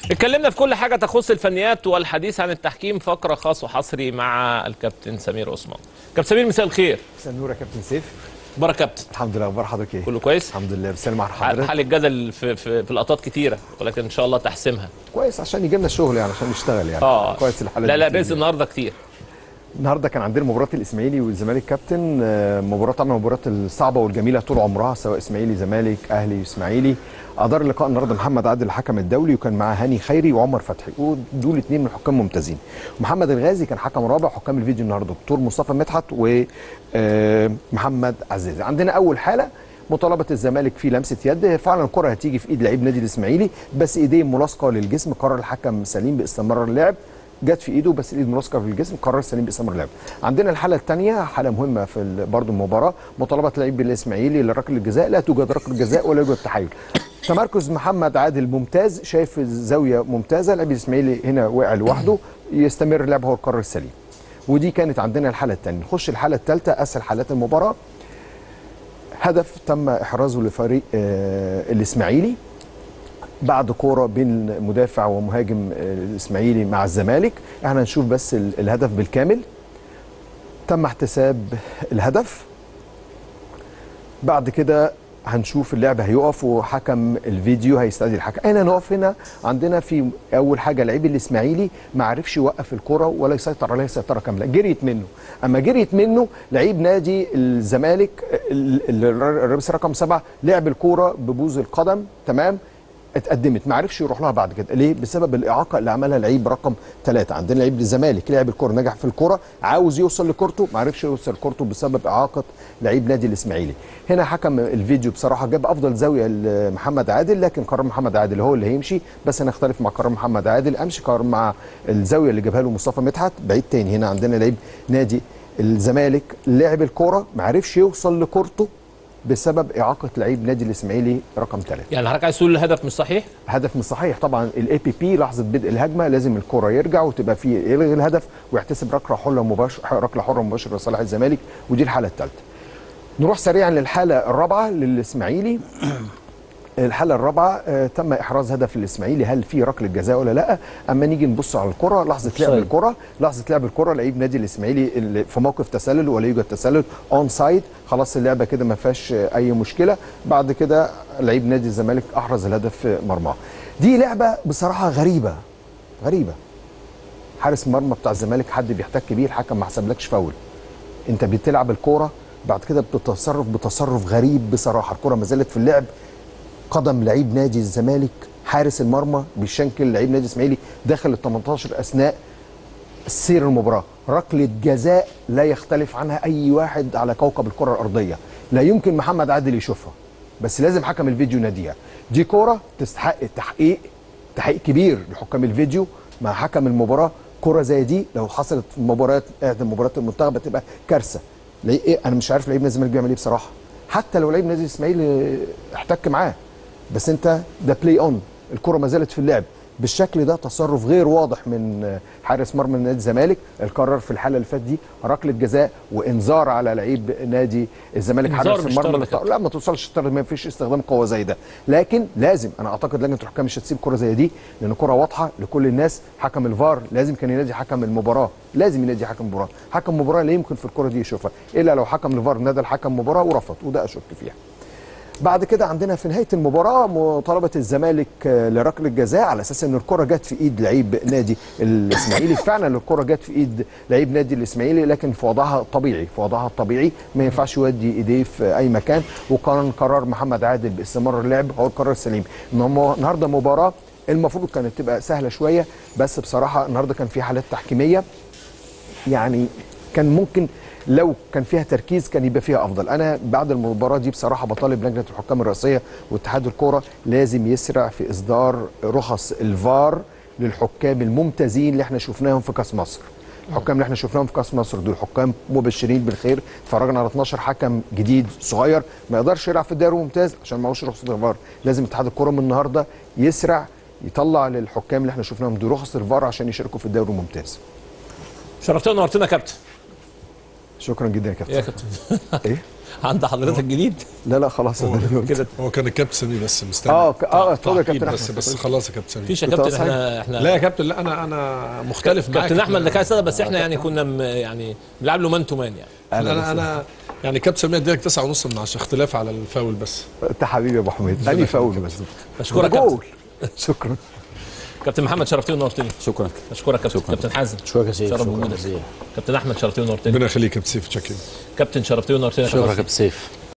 اتكلمنا في كل حاجة تخص الفنيات والحديث عن التحكيم فقرة خاص وحصري مع الكابتن سمير عثمان كابتن سمير مساء الخير مساء النور يا كابتن سيف بارك كابتن الحمد لله اخبار حضرتك ايه كله كويس الحمد لله بسلم على حال حضرتك حال الجدل في, في, في لقطات كتيرة ولكن ان شاء الله تحسمها كويس عشان يجي لنا الشغل يعني عشان نشتغل يعني اه كويس الحلقه لا لا دي رزق بتيجي. النهارده كتير النهارده كان عندنا مباراه الاسماعيلي والزمالك كابتن آه، مباراه طبعا المباراه الصعبه والجميله طول عمرها سواء اسماعيلي زمالك اهلي اسماعيلي ادار اللقاء النهارده محمد عادل الحكم الدولي وكان معاه هاني خيري وعمر فتحي ودول اثنين من الحكام ممتازين محمد الغازي كان حكم رابع حكام الفيديو النهارده دكتور مصطفى مدحت ومحمد عزيزي عندنا اول حاله مطالبه الزمالك في لمسه يد فعلا الكره هتيجي في ايد لعيب نادي الاسماعيلي بس ايديه ملاصقه للجسم قرر الحكم سليم باستمرار اللعب جت في ايده بس الايد ملاصقه في الجسم قرر سليم باستمرار اللعب عندنا الحاله الثانيه حاله مهمه في ال- برضو المباراه مطالبه لعيب الاسماعيلي لركله الجزاء لا توجد ركله جزاء ولا يوجد تحايل تمركز محمد عادل ممتاز شايف الزاويه ممتازه لعيب الاسماعيلي هنا وقع لوحده يستمر اللعب هو القرار السليم ودي كانت عندنا الحاله الثانيه نخش الحاله الثالثه اسهل حالات المباراه هدف تم احرازه لفريق آه، الاسماعيلي بعد كوره بين مدافع ومهاجم آه، الاسماعيلي مع الزمالك احنا نشوف بس ال- الهدف بالكامل تم احتساب الهدف بعد كده هنشوف اللعب هيقف وحكم الفيديو هيستدعي الحكم اين نقف هنا عندنا في اول حاجه لعيب الاسماعيلي ما عرفش يوقف الكره ولا يسيطر عليها سيطره كامله جريت منه اما جريت منه لعيب نادي الزمالك ال- ال- الرئيس رقم سبعة لعب الكوره ببوز القدم تمام اتقدمت ما عرفش يروح لها بعد كده ليه بسبب الاعاقه اللي عملها لعيب رقم ثلاثة عندنا لعيب الزمالك لعب الكوره نجح في الكوره عاوز يوصل لكورته ما عرفش يوصل لكورته بسبب اعاقه لعيب نادي الاسماعيلي هنا حكم الفيديو بصراحه جاب افضل زاويه لمحمد عادل لكن قرار محمد عادل هو اللي هيمشي بس انا اختلف مع قرار محمد عادل امشي قرار مع الزاويه اللي جابها له مصطفى مدحت بعيد تاني هنا عندنا لعيب نادي الزمالك لعب الكوره ما عرفش يوصل لكورته بسبب اعاقه لعيب نادي الاسماعيلي رقم ثلاثة يعني حضرتك عايز تقول الهدف مش صحيح هدف مش صحيح طبعا الاي بي بي لحظه بدء الهجمه لازم الكره يرجع وتبقى فيه يلغي الهدف ويحتسب ركله حره مباشره ركله حره مباشره لصالح الزمالك ودي الحاله الثالثه نروح سريعا للحاله الرابعه للاسماعيلي الحاله الرابعه آه تم احراز هدف الاسماعيلي هل في ركله جزاء ولا لا اما نيجي نبص على الكره لحظه لعب أوفسايد. الكره لحظه لعب الكره لعيب نادي الاسماعيلي اللي في موقف تسلل ولا يوجد تسلل اون سايد خلاص اللعبه كده ما فيهاش آه، اي مشكله بعد كده لعيب نادي الزمالك احرز الهدف في مرماه دي لعبه بصراحه غريبه غريبه حارس مرمى بتاع الزمالك حد بيحتك بيه الحكم ما حسبلكش فاول انت بتلعب الكوره بعد كده بتتصرف بتصرف غريب بصراحه الكوره ما زالت في اللعب قدم لعيب نادي الزمالك حارس المرمى بيشنكل لعيب نادي الاسماعيلي داخل ال 18 اثناء سير المباراه ركله جزاء لا يختلف عنها اي واحد على كوكب الكره الارضيه لا يمكن محمد عادل يشوفها بس لازم حكم الفيديو يناديها دي كوره تستحق التحقيق تحقيق كبير لحكام الفيديو مع حكم المباراه كره زي دي لو حصلت في مباريات احدى مباريات المنتخب هتبقى كارثه ليه ايه انا مش عارف لعيب نادي الزمالك بيعمل ايه بصراحه حتى لو لعيب نادي الاسماعيلي احتك معاه بس انت ده بلاي اون الكره ما زالت في اللعب بالشكل ده تصرف غير واضح من حارس مرمى نادي الزمالك القرار في الحاله اللي فاتت دي ركله جزاء وانذار على لعيب نادي الزمالك إنذار حارس مش المرمى طرد اللي- كابتن. لا ما توصلش الطرد ما فيش استخدام قوه زي ده لكن لازم انا اعتقد لجنه الحكام مش هتسيب كره زي دي لان كره واضحه لكل الناس حكم الفار لازم كان ينادي حكم المباراه لازم ينادي حكم المباراه حكم المباراه لا يمكن في الكره دي يشوفها الا لو حكم الفار نادى الحكم مباراه ورفض وده اشك فيها بعد كده عندنا في نهايه المباراه مطالبه الزمالك آه، لركله جزاء على اساس ان الكره جت في ايد لعيب نادي الاسماعيلي فعلا الكره جت في ايد لعيب نادي الاسماعيلي لكن في وضعها الطبيعي في وضعها الطبيعي ما ينفعش يودي ايديه في اي مكان وكان قرار محمد عادل باستمرار اللعب هو القرار السليم إنما النهارده مباراه المفروض كانت تبقى سهله شويه بس بصراحه النهارده كان في حالات تحكيميه يعني كان ممكن لو كان فيها تركيز كان يبقى فيها افضل انا بعد المباراه دي بصراحه بطالب لجنه الحكام الرئيسيه واتحاد الكوره لازم يسرع في اصدار رخص الفار للحكام الممتازين اللي احنا شفناهم في كاس مصر الحكام اللي احنا شفناهم في كاس مصر دول حكام مبشرين بالخير اتفرجنا على 12 حكم جديد صغير ما يقدرش يلعب في الدوري الممتاز عشان معهوش رخصه الفار لازم اتحاد الكوره من النهارده يسرع يطلع للحكام اللي احنا شفناهم دول رخص الفار عشان يشاركوا في الدوري الممتاز شرفتنا ونورتنا يا كابتن شكرا جدا يا كابتن يا كابتن ايه عند حضرتك جديد لا لا خلاص هو, أنا كده هو كان الكابتن سمير بس مستني اه ك- اه اتفضل يا تعقيب كابتن بس احمد بس خلاص يا كابتن سمير مفيش يا كنت كابتن أصحى؟ احنا احنا لا يا كابتن لا انا انا مختلف معاك كابتن احمد أنا- ده كان سنه بس احنا يعني كنا م- يعني بنلعب له مان تو مان يعني انا أنا انا, أنا يعني كابتن سمير اديلك تسعة ونص من عشرة اختلاف على الفاول بس انت حبيبي يا ابو حميد اني فاول بس بشكرك ده كابتن جول شكرا كابتن محمد شرفتني ونورتني شكرا اشكرك كابتن كابتن حازم شكرا يا سيف شرف شكرا وجودك يا سيف كابتن احمد شرفتني ونورتني ربنا يخليك يا كابتن سيف تشكر كابتن شرفتني ونورتني يا شكرا يا كابتن كابتن سيف